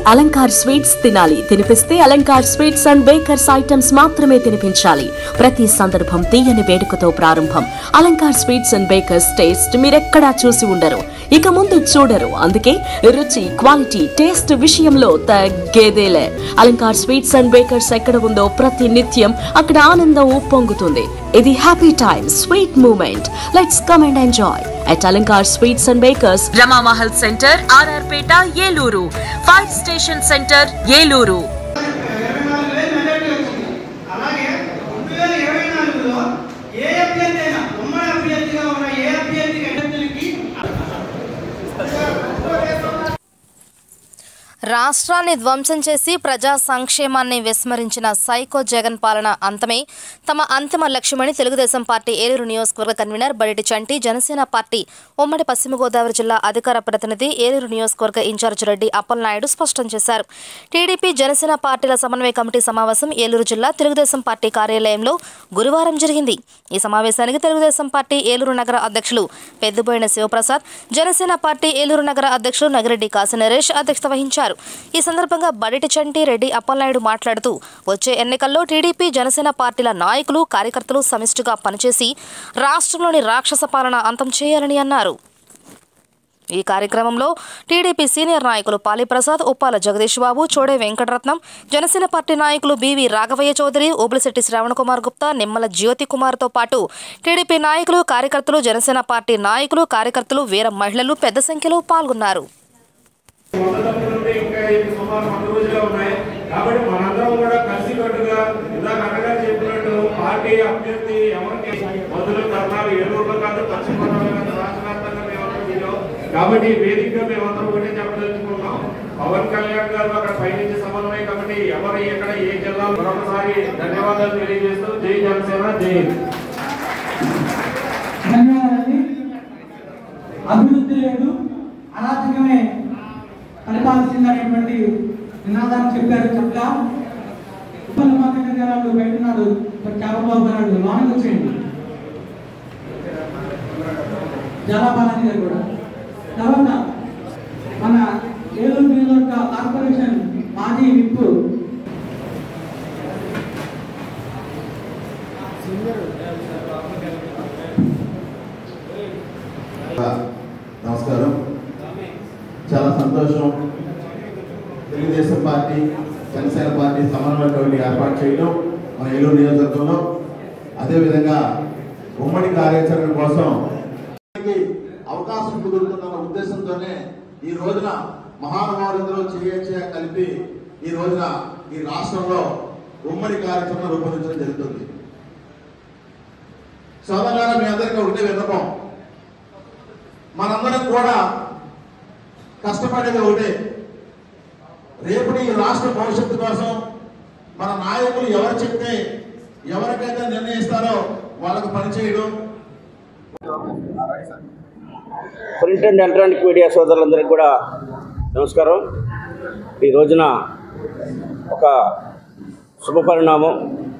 Alankar sweets తినాలి తినిపిస్తే Alankar sweets and bakers items మాత్రమే తినిపించాలి ప్రతి సందర్భం తీయని వేడుకతో ప్రారంభం Alankar sweets and bakers taste మీరెక్కడా చూసి ఉండరు ఇక ముందు చూడరు అందుకే రుచి క్వాలిటీ టేస్ట్ విషయంలో తగ్గేదేలే అలంకార్ స్వీట్స్ అండ్ బేకర్స్ ఎక్కడ ఉందో ప్రతి నిత్యం అక్కడ ఆనందం ఉప్పొంగుతుంది ఇది happy time sweet moment let's come and enjoy at Alankar sweets and bakers Ramamahal center RR Peta Eluru fire station center Eluru అలాగే రెండు వేల ఇరవై నాలుగులో ఏ అభ్యర్థి అయినా ఉమ్మడి అభ్యర్థిగా ఉన్న ఏ అభ్యర్థి అభ్యర్థులకి రాష్ట్రాన్ని ధ్వంసం చేసి ప్రజా సంక్షేమాన్ని విస్మరించిన సైకో జగన్ పాలన అంతమే తమ అంతిమ లక్ష్యమని తెలుగుదేశం పార్టీ ఏలూరు నియోజకవర్గ కన్వీనర్ బడిటి చంటి జనసేన పార్టీ ఉమ్మడి పశ్చిమ గోదావరి జిల్లా అధికార ప్రతినిధి ఏలూరు నియోజకవర్గ ఇన్ఛార్జ్ రెడ్డి అప్పలనాయుడు స్పష్టం చేశారు టీడీపీ జనసేన పార్టీల సమన్వయ కమిటీ సమావేశం ఏలూరు జిల్లా తెలుగుదేశం పార్టీ కార్యాలయంలో గురువారం జరిగింది ఈ సమావేశానికి తెలుగుదేశం పార్టీ ఏలూరు నగర అధ్యక్షులు పెద్దుబోయిన శివప్రసాద్ జనసేన పార్టీ ఏలూరు నగర అధ్యక్షులు నగిరెడ్డి కాసి నరేష్ అధ్యక్షత వహించారు ఈ సందర్భంగా బడిటి చంటి రెడ్డి అప్పలనాయుడు మాట్లాడుతూ వచ్చే ఎన్నికల్లో టీడీపీ జనసేన పార్టీల నాయకులు కార్యకర్తలు సమిష్టిగా పనిచేసి రాష్ట్రంలోని రాక్షస పాలన అంతం చేయాలని అన్నారు ఈ కార్యక్రమంలో టీడీపీ సీనియర్ నాయకులు పాలిప్రసాద్ ఉప్పాల జగదీష్ బాబు చోడే వెంకటరత్నం జనసేన పార్టీ నాయకులు బీవీ రాఘవయ్య చౌదరి ఓబులశెట్టి శ్రావణకుమార్ గుప్తా నిమ్మల జ్యోతి కుమార్తో పాటు టీడీపీ నాయకులు కార్యకర్తలు జనసేన పార్టీ నాయకులు కార్యకర్తలు వీర మహిళలు పెద్ద సంఖ్యలో పాల్గొన్నారు మొదటి నుండి ఇంకా ఇది సుమారు వంద రోజులే ఉన్నాయి కాబట్టి మనందరం కూడా కలిసికట్టుగా ఇందాక అన్నగారు చెప్పినట్టు పార్టీ అభ్యర్థి ఎవరికి మొదలు ధర్నాలు ఏలూరులో కాదు పశ్చిమ గోదావరి కాదు రాష్ట్ర వ్యాప్తంగా మేమందరం విన్నాం కాబట్టి ఈ వేదికగా మేమందరం ఒకటే చెప్పదలుచుకున్నాం పవన్ కళ్యాణ్ గారు అక్కడ పైనుంచి సమన్వయ కమిటీ ఎవరు ఎక్కడ ఏ జిల్లా మరొకసారి ధన్యవాదాలు తెలియజేస్తూ జై జనసేన జై హింద్. ధన్యవాదాలండి అభివృద్ధి లేదు అరాచకమే పరిపాలిస్తుందనేటువంటి నినాదాన్ని చెప్పారు చక్కగా ఉప్పల్ మాత గారు బయట ఉన్నారు కేవలబాబు గారు లోనికి వచ్చేయండి జలాబాలాజీ గారు కూడా తర్వాత మన ఏలూరు నియోజకవర్గ కార్పొరేషన్ మాజీ విప్పు నమస్కారం చాలా సంతోషం తెలుగుదేశం పార్టీ జనసేన పార్టీ సమన్వయ కమిటీ ఏర్పాటు చేయడం మన ఏలూరు నియోజకవర్గంలో అదేవిధంగా ఉమ్మడి కార్యాచరణ కోసం అవకాశం కుదురుతున్న ఉద్దేశంతోనే ఈ రోజున మహానుభావులందరూ చేయ కలిపి ఈ రోజున ఈ రాష్ట్రంలో ఉమ్మడి కార్యాచరణ రూపొందించడం జరుగుతుంది సోదరులారా మీ అందరికీ ఒకటే విన్నపం మనందరం కూడా కష్టపడేది ఒకటే రేపటి ఈ రాష్ట్ర భవిష్యత్తు కోసం మన నాయకులు ఎవరు చెప్తే ఎవరికైతే నిర్ణయిస్తారో వాళ్ళకు పనిచేయడం ప్రింట్ అండ్ ఎలక్ట్రానిక్ మీడియా సోదరులందరికీ కూడా నమస్కారం ఈ రోజున ఒక శుభపరిణామం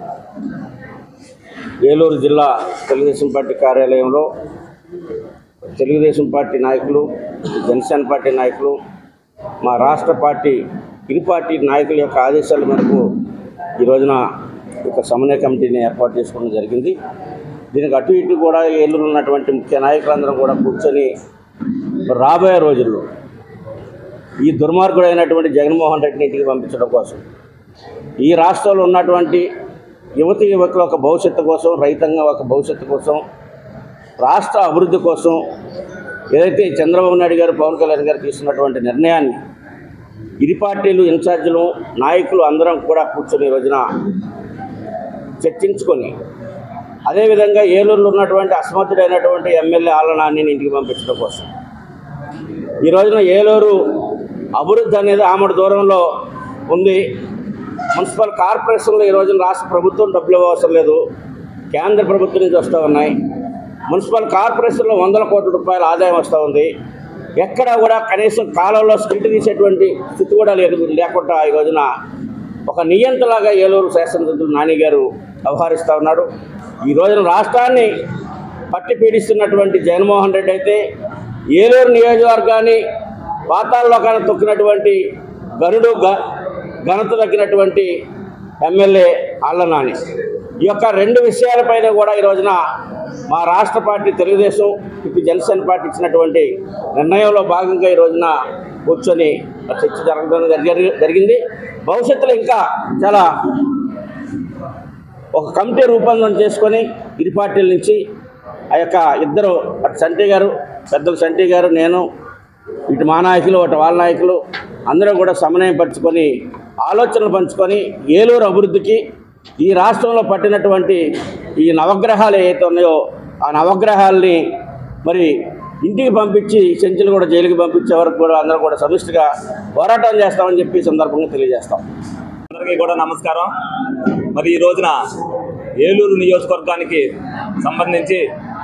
ఏలూరు జిల్లా తెలుగుదేశం పార్టీ కార్యాలయంలో తెలుగుదేశం పార్టీ నాయకులు జనసేన పార్టీ నాయకులు మా రాష్ట్ర పార్టీ ఇరు పార్టీ నాయకుల యొక్క ఆదేశాల మేరకు ఈ రోజున ఒక సమన్వయ కమిటీని ఏర్పాటు చేసుకోవడం జరిగింది దీనికి అటు ఇటు కూడా ఏలూరు ఉన్నటువంటి ముఖ్య నాయకులందరం కూడా కూర్చొని రాబోయే రోజుల్లో ఈ దుర్మార్గుడైనటువంటి జగన్మోహన్ రెడ్డిని ఇంటికి పంపించడం కోసం ఈ రాష్ట్రంలో ఉన్నటువంటి యువతి యువకుల ఒక భవిష్యత్తు కోసం రైతాంగం ఒక భవిష్యత్తు కోసం రాష్ట్ర అభివృద్ధి కోసం ఏదైతే చంద్రబాబు నాయుడు గారు పవన్ కళ్యాణ్ గారు తీసుకున్నటువంటి నిర్ణయాన్ని ఇరు పార్టీలు ఇన్ఛార్జీలు నాయకులు అందరం కూడా కూర్చొని ఈ రోజున చర్చించుకొని అదేవిధంగా ఏలూరులో ఉన్నటువంటి అసమర్థుడైనటువంటి ఎమ్మెల్యే ఆలనాన్ని ఇంటికి పంపించడం కోసం ఈ రోజున ఏలూరు అభివృద్ధి అనేది ఆమడ దూరంలో ఉంది మున్సిపల్ కార్పొరేషన్లో ఈ రోజున రాష్ట్ర ప్రభుత్వం డబ్బులు ఇవ్వవసరం లేదు కేంద్ర ప్రభుత్వం నుంచి వస్తూ ఉన్నాయి మున్సిపల్ కార్పొరేషన్లో వందల కోట్ల రూపాయల ఆదాయం వస్తూ ఉంది ఎక్కడా కూడా కనీసం కాలంలో స్కిల్ట్ తీసేటువంటి స్థితి కూడా లేదు లేకుండా ఈ రోజున ఒక నియంతలాగా ఏలూరు శాసనసభ్యులు నాని గారు వ్యవహరిస్తూ ఉన్నాడు ఈ రోజున రాష్ట్రాన్ని పట్టి పీడిస్తున్నటువంటి జగన్మోహన్ రెడ్డి అయితే ఏలూరు నియోజకవర్గాన్ని పాతాళలోకాన్ని తొక్కినటువంటి గరుడు గ ఘనత తగ్గినటువంటి ఎమ్మెల్యే ఆళ్ళనాని ఈ యొక్క రెండు విషయాలపైన కూడా ఈ రోజున మా రాష్ట్ర పార్టీ తెలుగుదేశం ఇటు జనసేన పార్టీ ఇచ్చినటువంటి నిర్ణయంలో భాగంగా ఈ రోజున కూర్చొని చర్చ జరగడం జరిగి- జరిగింది భవిష్యత్తులో ఇంకా చాలా ఒక కమిటీ రూపొందన చేసుకొని ఇరు పార్టీల నుంచి ఆ యొక్క ఇద్దరు అటు సంటి గారు పెద్దలు సంటి గారు నేను ఇటు మా నాయకులు అటు వాళ్ళ నాయకులు అందరం కూడా సమన్వయం పరుచుకొని ఆలోచనలు పంచుకొని ఏలూరు అభివృద్ధికి ఈ రాష్ట్రంలో పట్టినటువంటి ఈ నవగ్రహాలు ఏవైతే ఉన్నాయో ఆ నవగ్రహాలని మరి ఇంటికి పంపించి చెంచులు కూడా జైలుకి పంపించే వరకు కూడా అందరం కూడా సమిష్టిగా పోరాటం చేస్తామని చెప్పి ఈ సందర్భంగా తెలియజేస్తాం అందరికీ కూడా నమస్కారం మరి ఈ రోజున ఏలూరు నియోజకవర్గానికి సంబంధించి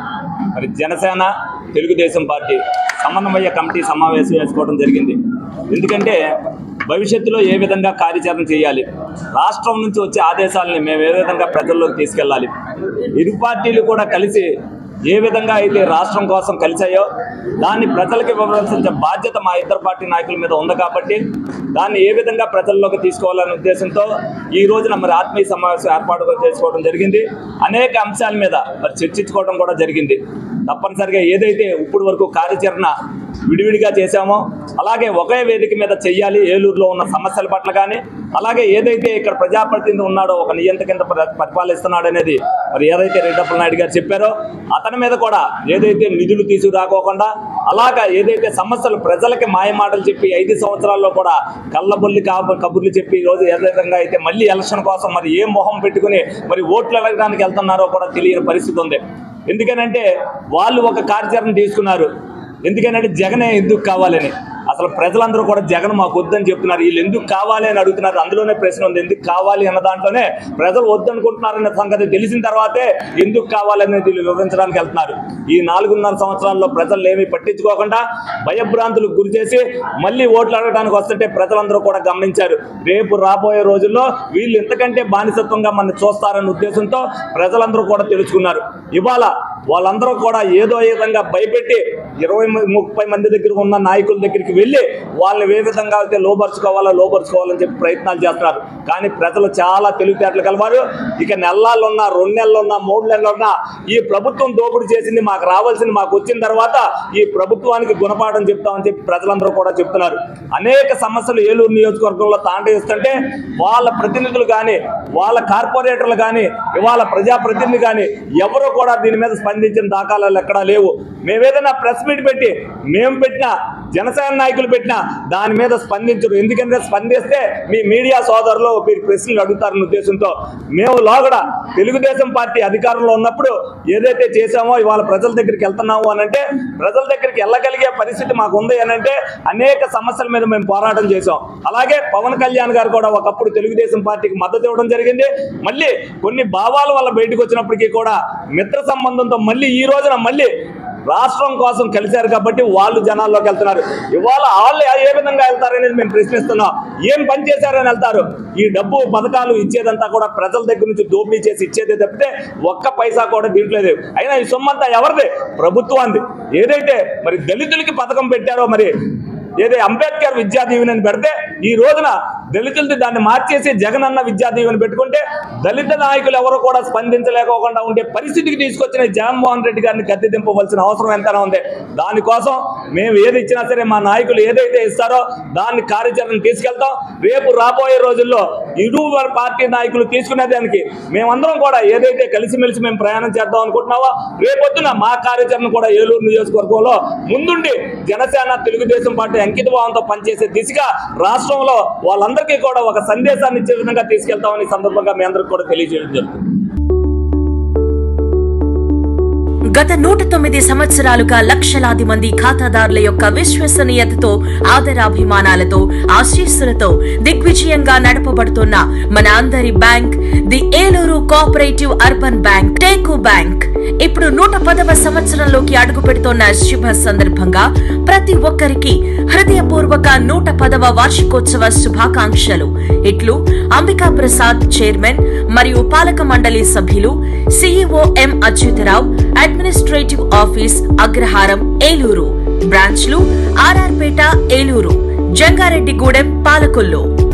మరి జనసేన తెలుగుదేశం పార్టీ సమన్వయ కమిటీ సమావేశం వేసుకోవడం జరిగింది ఎందుకంటే భవిష్యత్తులో ఏ విధంగా కార్యాచరణ చేయాలి రాష్ట్రం నుంచి వచ్చే ఆదేశాలని మేము ఏ విధంగా ప్రజల్లోకి తీసుకెళ్ళాలి ఇరు పార్టీలు కూడా కలిసి ఏ విధంగా అయితే రాష్ట్రం కోసం కలిసాయో దాన్ని ప్రజలకు ఇవ్వవలసిన బాధ్యత మా ఇద్దరు పార్టీ నాయకుల మీద ఉంది కాబట్టి దాన్ని ఏ విధంగా ప్రజల్లోకి తీసుకోవాలనే ఉద్దేశంతో ఈ రోజున మరి ఆత్మీయ సమావేశం ఏర్పాటు చేసుకోవడం జరిగింది అనేక అంశాల మీద మరి చర్చించుకోవడం కూడా జరిగింది తప్పనిసరిగా ఏదైతే ఇప్పుడు వరకు కార్యాచరణ విడివిడిగా చేశామో అలాగే ఒకే వేదిక మీద చెయ్యాలి ఏలూరులో ఉన్న సమస్యల పట్ల కానీ అలాగే ఏదైతే ఇక్కడ ప్రజాప్రతినిధి ఉన్నాడో ఒక నియంత కింద ప్ర- పరిపాలిస్తున్నాడు అనేది మరి ఏదైతే రెడ్డప్పల నాయుడు గారు చెప్పారో అతని మీద కూడా ఏదైతే నిధులు తీసుకురాకోకుండా అలాగా ఏదైతే సమస్యలు ప్రజలకి మాయమాటలు చెప్పి ఐదు సంవత్సరాల్లో కూడా కళ్ళబొల్లి కాబ కబుర్లు చెప్పి ఈ రోజు ఏ విధంగా అయితే మళ్ళీ ఎలక్షన్ కోసం మరి ఏ మొహం పెట్టుకుని మరి ఓట్లు అడగడానికి వెళ్తున్నారో కూడా తెలియని పరిస్థితి ఉంది ఎందుకనంటే వాళ్ళు ఒక కార్యాచరణ తీసుకున్నారు ఎందుకనంటే జగనే ఎందుకు కావాలని అసలు ప్రజలందరూ కూడా జగన్ మాకు వద్దని చెప్తున్నారు వీళ్ళు ఎందుకు కావాలి అని అడుగుతున్నారు అందులోనే ప్రశ్న ఉంది ఎందుకు కావాలి అన్న దాంట్లోనే ప్రజలు వద్దనుకుంటున్నారన్న సంగతి తెలిసిన తర్వాతే ఎందుకు కావాలనేది వీళ్ళు వివరించడానికి వెళ్తున్నారు ఈ నాలుగున్నర సంవత్సరాల్లో ప్రజలు ఏమీ పట్టించుకోకుండా భయభ్రాంతులకు గురి చేసి మళ్ళీ ఓట్లు అడగడానికి వస్తుంటే ప్రజలందరూ కూడా గమనించారు రేపు రాబోయే రోజుల్లో వీళ్ళు ఇంతకంటే బానిసత్వంగా మన చూస్తారన్న ఉద్దేశంతో ప్రజలందరూ కూడా తెలుసుకున్నారు ఇవాళ వాళ్ళందరూ కూడా ఏదో ఏ విధంగా భయపెట్టి ఇరవై మ- ముప్పై మంది దగ్గర ఉన్న నాయకుల దగ్గరికి వెళ్ళి వాళ్ళని ఏ విధంగా అయితే లోపరుచుకోవాలో లోపరుచుకోవాలని చెప్పి ప్రయత్నాలు చేస్తున్నారు కానీ ప్రజలు చాలా తెలివితేటలు కలవారు ఇక నెలలు ఉన్నా రెండు నెలలు ఉన్నా మూడు నెలలు ఉన్నా ఈ ప్రభుత్వం దోపిడీ చేసింది మాకు రావాల్సింది మాకు వచ్చిన తర్వాత ఈ ప్రభుత్వానికి గుణపాఠం చెప్తామని చెప్పి ప్రజలందరూ కూడా చెప్తున్నారు అనేక సమస్యలు ఏలూరు నియోజకవర్గంలో తాండేస్తుంటే వాళ్ళ ప్రతినిధులు కానీ వాళ్ళ కార్పొరేటర్లు కానీ ఇవాళ ప్రజాప్రతినిధి కానీ ఎవరు కూడా దీని మీద స్పందించిన దాఖలాలు ఎక్కడా లేవు మేమేదైనా ప్రెస్ మీట్ పెట్టి మేము పెట్టినా జనసేన నాయకులు పెట్టినా దాని మీద స్పందించరు ఎందుకంటే స్పందిస్తే మీ మీడియా సోదరులు మీరు ప్రశ్నలు అడుగుతారన్న ఉద్దేశంతో మేము లోగడ తెలుగుదేశం పార్టీ అధికారంలో ఉన్నప్పుడు ఏదైతే చేశామో ఇవాళ ప్రజల దగ్గరికి వెళ్తున్నాము అని అంటే ప్రజల దగ్గరికి వెళ్ళగలిగే పరిస్థితి మాకు ఉంది అని అంటే అనేక సమస్యల మీద మేము పోరాటం చేశాం అలాగే పవన్ కళ్యాణ్ గారు కూడా ఒకప్పుడు తెలుగుదేశం పార్టీకి మద్దతు ఇవ్వడం జరిగింది మళ్ళీ కొన్ని భావాల వల్ల బయటకు వచ్చినప్పటికీ కూడా మిత్ర సంబంధంతో మళ్ళీ ఈ రోజున మళ్ళీ రాష్ట్రం కోసం కలిశారు కాబట్టి వాళ్ళు జనాల్లోకి వెళ్తున్నారు ఇవాళ వాళ్ళు ఏ విధంగా వెళ్తారనేది మేము ప్రశ్నిస్తున్నాం ఏం పని చేశారని వెళ్తారు ఈ డబ్బు పథకాలు ఇచ్చేదంతా కూడా ప్రజల దగ్గర నుంచి దోపిడీ చేసి ఇచ్చేదే తప్పితే ఒక్క పైసా కూడా దీంట్లో లేదు అయినా ఈ సొమ్మంతా ఎవరిది ప్రభుత్వాన్ని ఏదైతే మరి దళితులకి పథకం పెట్టారో మరి ఏదే అంబేద్కర్ విద్యా దీవెనని పెడితే ఈ రోజున దళితులది దాన్ని మార్చేసి జగన్ అన్న విద్యా దీవెన పెట్టుకుంటే దళిత నాయకులు ఎవరు కూడా స్పందించలేకోకుండా ఉండే పరిస్థితికి తీసుకొచ్చిన ఈ జగన్మోహన్ రెడ్డి గారిని గద్దె దింపవలసిన అవసరం ఎంతైనా ఉంది దానికోసం మేము ఏది ఇచ్చినా సరే మా నాయకులు ఏదైతే ఇస్తారో దాన్ని కార్యాచరణ తీసుకెళ్తాం రేపు రాబోయే రోజుల్లో ఇరు పార్టీ నాయకులు తీసుకునే దానికి మేమందరం కూడా ఏదైతే కలిసిమెలిసి మేము ప్రయాణం చేద్దాం అనుకుంటున్నామో రేపొద్దున మా కార్యాచరణ కూడా ఏలూరు నియోజకవర్గంలో ముందుండి జనసేన తెలుగుదేశం పార్టీ అంకిత భావంతో పనిచేసే దిశగా రాష్ట్రంలో వాళ్ళందరికీ కూడా ఒక సందేశాన్ని ఇచ్చే విధంగా తీసుకెళ్తామని ఈ సందర్భంగా మీ అందరికి కూడా తెలియజేయడం జరుగుతుంది గత నూట తొమ్మిది సంవత్సరాలుగా లక్షలాది మంది ఖాతాదారుల యొక్క విశ్వసనీయతతో ఆదరాభిమానాలతో ఆశీస్సులతో దిగ్విజయంగా నడపబడుతున్న మన అందరి bank the Eluru cooperative urban bank టేకు బ్యాంక్ ఇప్పుడు నూట పదవ సంవత్సరంలోకి అడుగు పెడుతోన్న శుభ సందర్భంగా ప్రతి ఒక్కరికి హృదయపూర్వక నూట పదవ వార్షికోత్సవ శుభాకాంక్షలు ఇట్లు అంబికా ప్రసాద్ చైర్మన్ మరియు పాలక మండలి సభ్యులు CEO M Achyutarao administrative office Agraharam Eluru బ్రాంచ్లు ఆర్ఆర్పేట ఏలూరు జంగారెడ్డిగూడెం పాలకొల్లు